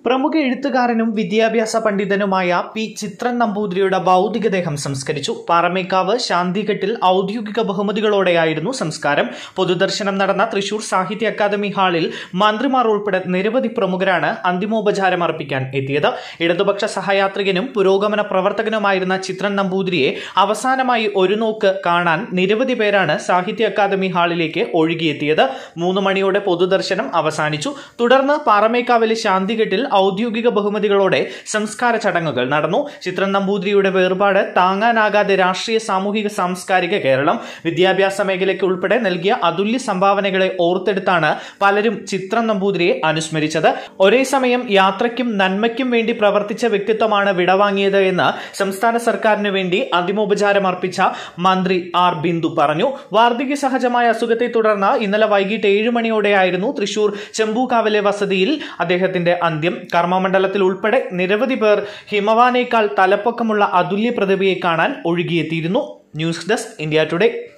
പ്രമുഖ എഴുത്തുകാരനും വിദ്യാഭ്യാസ പണ്ഡിതനുമായ പി ചിത്രൻ നമ്പൂതിരിയുടെ ഭൗതികദേഹം സംസ്കരിച്ചു പാറമേക്കാവ് ശാന്തിഘട്ടിൽ ഔദ്യോഗിക ബഹുമതികളോടെയായിരുന്നു സംസ്കാരം പൊതുദർശനം നടന്ന തൃശൂർ സാഹിത്യ അക്കാദമി ഹാളിൽ മന്ത്രിമാർ ഉൾപ്പെടെ നിരവധി പ്രമുഖരാണ് അന്തിമോപചാരം അർപ്പിക്കാൻ എത്തിയത് ഇടതുപക്ഷ സഹയാത്രികനും പുരോഗമന പ്രവർത്തകനുമായിരുന്ന ചിത്രൻ നമ്പൂതിരിയെ അവസാനമായി ഒരു നോക്ക് കാണാൻ നിരവധി പേരാണ് സാഹിത്യ അക്കാദമി ഹാളിലേക്ക് ഒഴുകിയെത്തിയത് മൂന്ന് മണിയോടെ പൊതുദർശനം അവസാനിച്ചു തുടർന്ന് പാറമേക്കാവിലെ ശാന്തിഘട്ടിൽ ഔദ്യോഗിക ബഹുമതികളോടെ സംസ്കാര ചടങ്ങുകൾ നടന്നു ചിത്രൻ നമ്പൂതിരിയുടെ വേർപാട് താങ്ങാനാകാതെ രാഷ്ട്രീയ സാമൂഹിക സാംസ്കാരിക കേരളം വിദ്യാഭ്യാസ മേഖലയ്ക്ക് ഉൾപ്പെടെ നൽകിയ അതുല്യ സംഭാവനകളെ ഓർത്തെടുത്താണ് പലരും ചിത്രൻ നമ്പൂതിരിയെ അനുസ്മരിച്ചത് ഒരേ സമയം യാത്രയ്ക്കും നന്മയ്ക്കും വേണ്ടി പ്രവർത്തിച്ച വ്യക്തിത്വമാണ് വിടവാങ്ങിയത് എന്ന് സംസ്ഥാന സർക്കാരിന് വേണ്ടി അന്തിമോപചാരം അർപ്പിച്ച മന്ത്രി ആർ ബിന്ദു പറഞ്ഞു വാർദ്ധക്യ സഹജമായ അസുഖത്തെ തുടർന്ന് ഇന്നലെ വൈകിട്ട് ഏഴ് മണിയോടെയായിരുന്നു തൃശൂർ ചെമ്പൂക്കാവിലെ വസതിയിൽ അദ്ദേഹത്തിന്റെ അന്ത്യം കർമ്മമണ്ഡലത്തിൽ ഉൾപ്പെടെ നിരവധി പേർ ഹിമവാനേക്കാൾ തലപ്പൊക്കമുള്ള അതുല്യ പ്രതിഭയെ കാണാൻ ഒഴുകിയെത്തിയിരുന്നു ന്യൂസ് ഡെസ്ക് ഇന്ത്യ ടുഡേ